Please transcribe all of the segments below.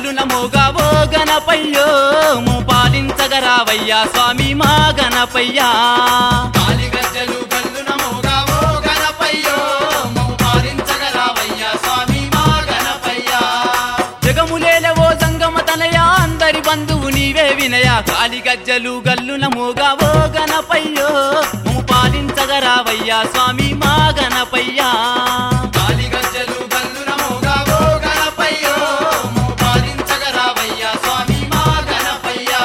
గల్లున మోగావో గణపయ్యో ము పాలించగరావయ్యా స్వామి మా గణపయ్యా గాలి గజ్జలు గల్లున మోగావో గణపయ్యో మమ్ము పాలించగరావయ్యా స్వామి మా గణపయ్యా జగములేలవో సంగమ తనయా అందరి బంధువు నీవే వినయ కాలి గజ్జలు గల్లున మోగావో గణపయ్యో ము పాలించగరావయ్యా స్వామి మా గణపయ్యా గాలి గజ్జలు గల్లున మోగావో గణపయ్యో మమ్ము పాలించగరావయ్యా స్వామి మా గణపయ్యా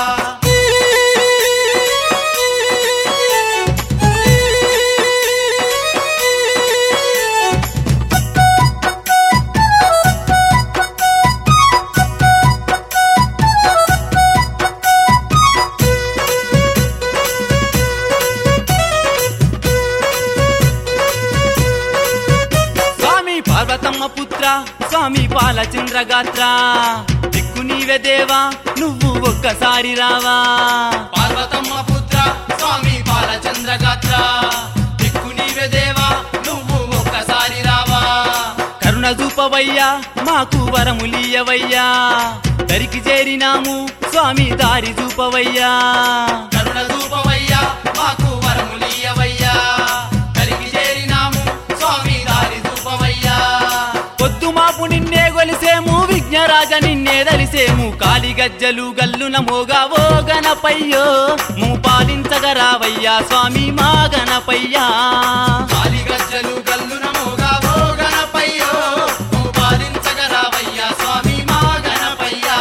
స్వామి పార్వతమ్మ పుత్ర స్వామి పాలచంద్ర గాత్ర దిక్కు నీవే దేవా నువ్వు ఒక్కసారి రావా పార్వతమ్మ పుత్ర స్వామి బాలచంద్ర గాత్ర దిక్కు నీవే దేవా నువ్వు ఒక్కసారి రావా కరుణ చూపవయ్యా మాకు వరములీయవయ్యా దరికి చేరినాము స్వామి దారి చూపవయ్యా కరుణ రూపవయ్యా మాకు వరములీయవయ్యా కలిగి చేరినాము స్వామి దారి రూపవయ్యా పొద్దు మాపు నిన్నే గొలిసేము విఘ్నరాజ నిన్నే దలిసేము కాలి గజ్జలు గల్లున మోగావో గణపయ్యో ము పాలించగరావయ్యా స్వామి మా గణపయ్యా కాలి గజ్జలు గల్లున మోగావో గణపయ్యో నువ్వు పాలించగరావయ్యా స్వామి మా గణపయ్యా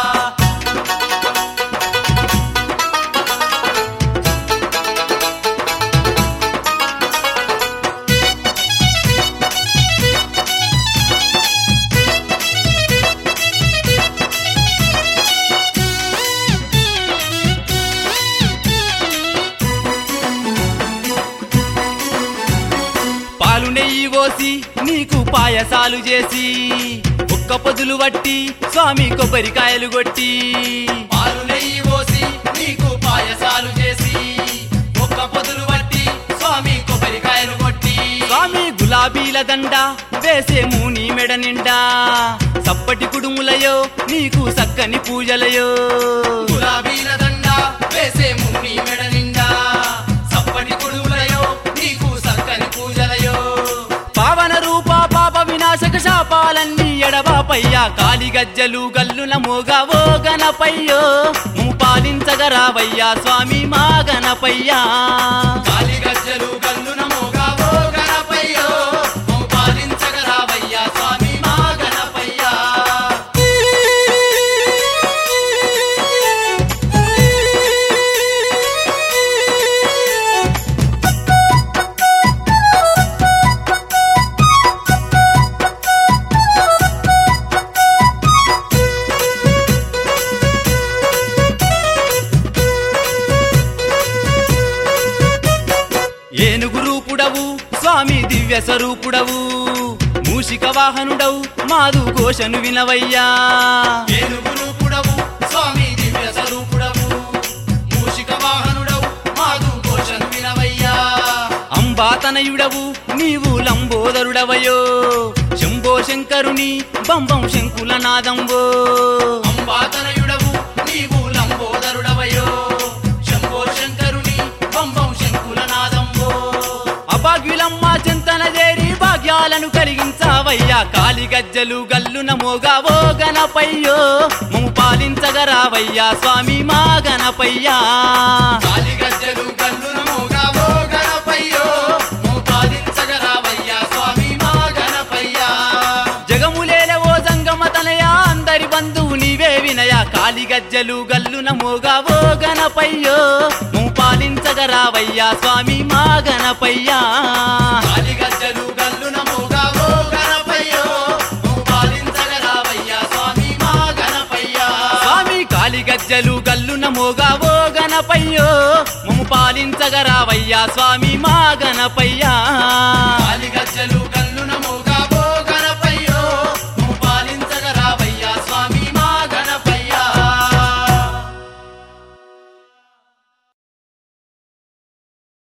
పాలు నెయ్యి పోసి నీకు పాయసాలు చేసి ఒక్క పొదులు వట్టి స్వామి కొబ్బరికాయలు కొట్టి పాలు నెయ్యి పోసి నీకు పాయసాలు చేసి ఒక్క పొదులు పట్టి స్వామి కొబ్బరికాయలు కొట్టి స్వామి గులాబీల దండ వేసేము నీ మెడ నిండా సప్పటి కుడుములయో నీకు సక్కని పూజలయో గులాబీల దండ వేసేము నీ మెడ నిండా సప్పటి కుడుములయో నీకు సక్కని పూజలయో పావన రూప పాప వినాశక శాపాలన్నీ ఎడబాపయ్యా కాలి గజ్జలు గల్లున మోగావో గణపయ్యో ము పాలించగరావయ్యా స్వామి మా గణపయ్యా కాలి గజ్జలు గల్లున మోగావో గణపయ్యో మమ్ము పాలించగరావయ్యా స్వామి మా గణపయ్యా ఏనుగు రూపుడవు స్వామి దివ్య స్వరూపుడవు మూషిక వాహనుడవు మాదు ఘోషను వినవయ్యా ఏనుగు రూపుడవు స్వామి దివ్య స్వరూపుడవు మూషిక వాహనుడవు మాదు ఘోషను వినవయ్యా అంబాతనయుడవు నీవు లంబోదరుడవయో శంభో శంకరుని బంబం శంకుల నాదంబో అంబాతనయుడవు నీవు లంబోదరుడవయో శంభో శంకరుని పంబం శంకుల నాదంబో అభాగ్యులమ్మ చింతన చేరి భాగ్యాలను కలిగించావయ్యా కాలి గజ్జలు గల్లున మోగావో గణపయ్యో మము పాలించగరావయ్యా స్వామి మా గణపయ్యా కాలి గజ్జలు గల్లున మోగావో గణపయ్యో మోపాదించగరావయ్యా స్వామి మా గణపయ్యా జగములేలవో సంగమ తనయా అందరి బంధువు నీవే వినయ కాలి గజ్జలు గల్లున మోగావో గణపయ్యో మము పాలించగరావయ్యా స్వామి మా గణపయ్యా కాలి గజ్జలు గల్లున మోగావో గణపయ్యో మోపాదించగరావయ్యా స్వామి మా గణపయ్యా స్వామి కాలి గజ్జలు గల్లున మోగావో గణపయ్యో మము పాలించగరావయ్యా స్వామి మా గణపయ్యా